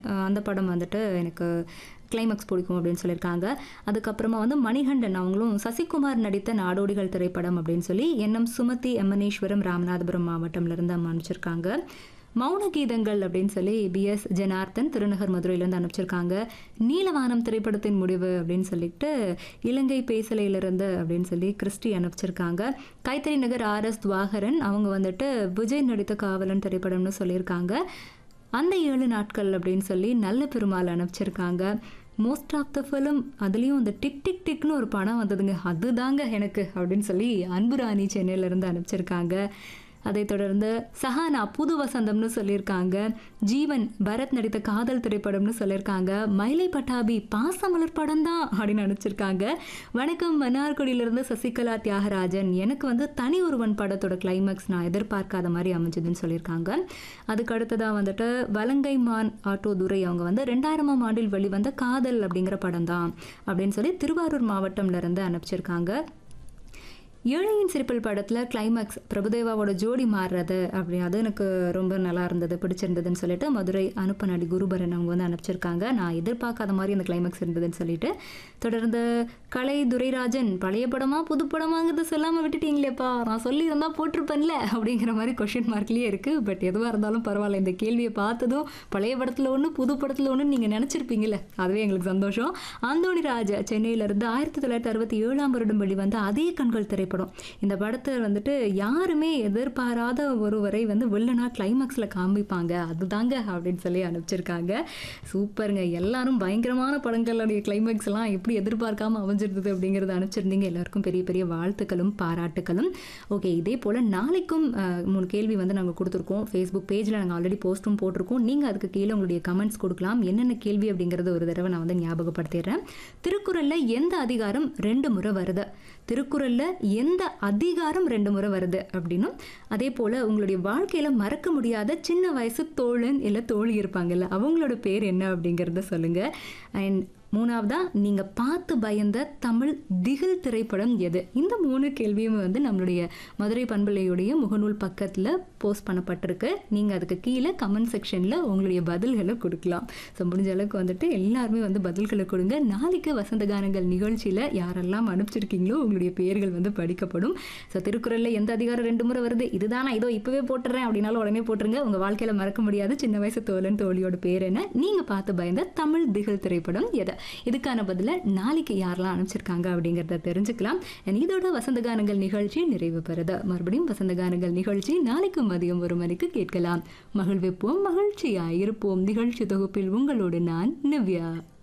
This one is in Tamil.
அ அந்த படம் வந்துட்டு எனக்கு கிளைமாக்ஸ் பிடிக்கும் அப்படின்னு சொல்லியிருக்காங்க. அதுக்கப்புறமா வந்து மணிகண்டன் அவங்களும் சசிகுமார் நடித்த நாடோடிகள் திரைப்படம் அப்படின்னு சொல்லி என்எம் சுமதி, எமனேஸ்வரம், ராமநாதபுரம் மாவட்டம்லேருந்து அனுப்பிச்சிருக்காங்க. மௌன கீதங்கள் அப்படின்னு சொல்லி பிஎஸ் ஜனார்த்தன் திருநகர் மதுரையிலேருந்து அனுப்பிச்சிருக்காங்க. நீலவானம் திரைப்படத்தின் முடிவு அப்படின்னு சொல்லிட்டு இலங்கை பேசலையிலிருந்து அப்படின்னு சொல்லி கிறிஸ்டி அனுப்பிச்சிருக்காங்க. கைத்தறி நகர் ஆர்எஸ் துவாகரன் அவங்க வந்துட்டு விஜய் நடித்த காவலன் திரைப்படம்னு சொல்லியிருக்காங்க. அந்த 7 நாட்கள் அப்படின்னு சொல்லி நல்ல பெருமாள் அனுப்பிச்சிருக்காங்க. மோஸ்ட் ஆஃப் த ஃபிலிம் அதுலேயும் இந்த டிக் டிக் டிக்னு ஒரு படம் வந்ததுங்க. அதுதாங்க எனக்கு அப்படின்னு சொல்லி அன்புராணி சென்னையிலேருந்து அனுப்பிச்சிருக்காங்க. அதைத் தொடர்ந்து சஹானா புது வசந்தம்னு சொல்லியிருக்காங்க. ஜீவன் பரத் நடித்த காதல் திரைப்படம்னு சொல்லியிருக்காங்க. மயிலை பட்டாபி பாசமலர் படம் தான் அப்படின்னு அனுப்பிச்சிருக்காங்க. வணக்கம் மன்னார்குடியிலிருந்து சசிகலா தியாகராஜன் எனக்கு வந்து தனி ஒருவன் படத்தோட கிளைமாக்ஸ் நான் எதிர்பார்க்காத மாதிரி அமைஞ்சதுன்னு சொல்லியிருக்காங்க. அதுக்கு அடுத்ததாக வந்துட்டு வலங்கை மான் ஆட்டோ துரை அவங்க வந்து ரெண்டாயிரமாம் ஆண்டில் வெளிவந்த காதல் அப்படிங்கிற படம் தான் அப்படின்னு சொல்லி திருவாரூர் மாவட்டம்லேருந்து அனுப்பிச்சிருக்காங்க. ஏழையின் சிரிப்பில் படத்தில் கிளைமாக்ஸ் பிரபுதேவாவோட ஜோடி மாறுறது அப்படி அது எனக்கு ரொம்ப நல்லா இருந்தது பிடிச்சிருந்ததுன்னு சொல்லிட்டு மதுரை அனுப்பநாடி குருபரன் அவங்க வந்து அனுப்பிச்சிருக்காங்க. நான் எதிர்பார்க்காத மாதிரி அந்த கிளைமாக்ஸ் இருந்ததுன்னு சொல்லிட்டு தொடர்ந்து கலை துரைராஜன் பழைய படமா புது படமாங்கிறது சொல்லாமல் விட்டுட்டீங்களேப்பா நான் சொல்லியிருந்தா போட்டிருப்பேன்ல அப்படிங்கிற மாதிரி கொஷின் மார்க்லேயே இருக்குது பட் எதுவாக இருந்தாலும் பரவாயில்ல இந்த கேள்வியை பார்த்ததும் பழைய படத்தில் ஒன்று புது படத்தில் ஒன்று நீங்கள் நினச்சிருப்பீங்கல்ல அதுவே எங்களுக்கு சந்தோஷம் அந்தோணி ராஜா சென்னையிலேருந்து ஆயிரத்தி தொள்ளாயிரத்தி அறுபத்தி ஏழாம் வருடம் வெளிவந்த அதே கண்கள் திரைப்படம் இந்த படத்தை வந்துட்டு யாருமே எதிர்பாராத ஒருவரை வந்து வில்லனா கிளைமாக்ஸில் காமிப்பாங்க அதுதாங்க அப்படின்னு சொல்லி அனுப்பிச்சிருக்காங்க சூப்பருங்க எல்லாரும் பயங்கரமான படங்களுடைய கிளைமாக்ஸ் எல்லாம் எப்படி எதிர்பார்க்காம அமைஞ்சிருந்தது அப்படிங்கிறத அனுப்பிச்சிருந்தீங்க எல்லாருக்கும் பெரிய பெரிய வாழ்த்துக்களும் பாராட்டுக்களும் ஓகே இதே போல் நாளைக்கும் அஹ், மூணு கேள்வி வந்து நாங்கள் கொடுத்துருக்கோம் ஃபேஸ்புக் பேஜில் நாங்கள் ஆல்ரெடி போஸ்ட்டும் போட்டிருக்கோம் நீங்கள் அதுக்கு கீழே உங்களுடைய கமெண்ட்ஸ் கொடுக்கலாம் என்னென்ன கேள்வி அப்படிங்கிறத ஒரு தடவை நான் வந்து ஞாபகப்படுத்திடுறேன் திருக்குறளில் எந்த அதிகாரம் ரெண்டு முறை வருது திருக்குறளில் எந்த அதிகாரம் ரெண்டு முறை வருது அப்படின்னும் அதே போல் உங்களுடைய வாழ்க்கையில் மறக்க முடியாத சின்ன வயசு தோழன் இல்லை தோழி இருப்பாங்கல்ல அவங்களோட பேர் என்ன அப்படிங்கிறத சொல்லுங்கள் அண்ட் மூணாவதா நீங்கள் பார்த்து பயந்த தமிழ் திகில் திரைப்படம் எது இந்த மூணு கேள்வியும் வந்து நம்மளுடைய மதுரை பண்பலையுடைய முகநூல் பக்கத்தில் போஸ்ட் பண்ணப்பட்டிருக்கு நீங்கள் அதுக்கு கீழே கமெண்ட் செக்ஷனில் உங்களுடைய பதில்களை கொடுக்கலாம் ஸோ முடிஞ்ச அளவுக்கு வந்துட்டு எல்லாருமே வந்து பதில்களை கொடுங்க நாளைக்கு வசந்த கானங்கள் நிகழ்ச்சியில் யாரெல்லாம் அனுப்பிச்சிருக்கீங்களோ உங்களுடைய பெயர்கள் வந்து படிக்கப்படும் ஸோ திருக்குறளில் எந்த அதிகாரம் ரெண்டு முறை வருது இதுதானா இதோ இப்போவே போட்டுறேன் அப்படின்னாலும் உடனே போட்டுருங்க உங்கள் வாழ்க்கையில் மறக்க முடியாத சின்ன வயசு தோழன் தோழியோட பேர் என்ன நீங்கள் பார்த்து பயந்த தமிழ் திகில் திரைப்படம் எது இதுக்கான பதிலை நாளைக்கு யாரெல்லாம் அனுப்பிச்சிருக்காங்க அப்படிங்கிறத தெரிஞ்சுக்கலாம் And இதோட வசந்த கானங்கள் நிகழ்ச்சி நிறைவு பெறுது மறுபடியும் வசந்த கானங்கள் நிகழ்ச்சி நாளைக்கு மதியம் ஒரு மணிக்கு கேட்கலாம் மகிழ்விப்போம் மகிழ்ச்சியாய் இருப்போம் நிகழ்ச்சி தொகுப்பில் உங்களோடு நான் நிவ்யா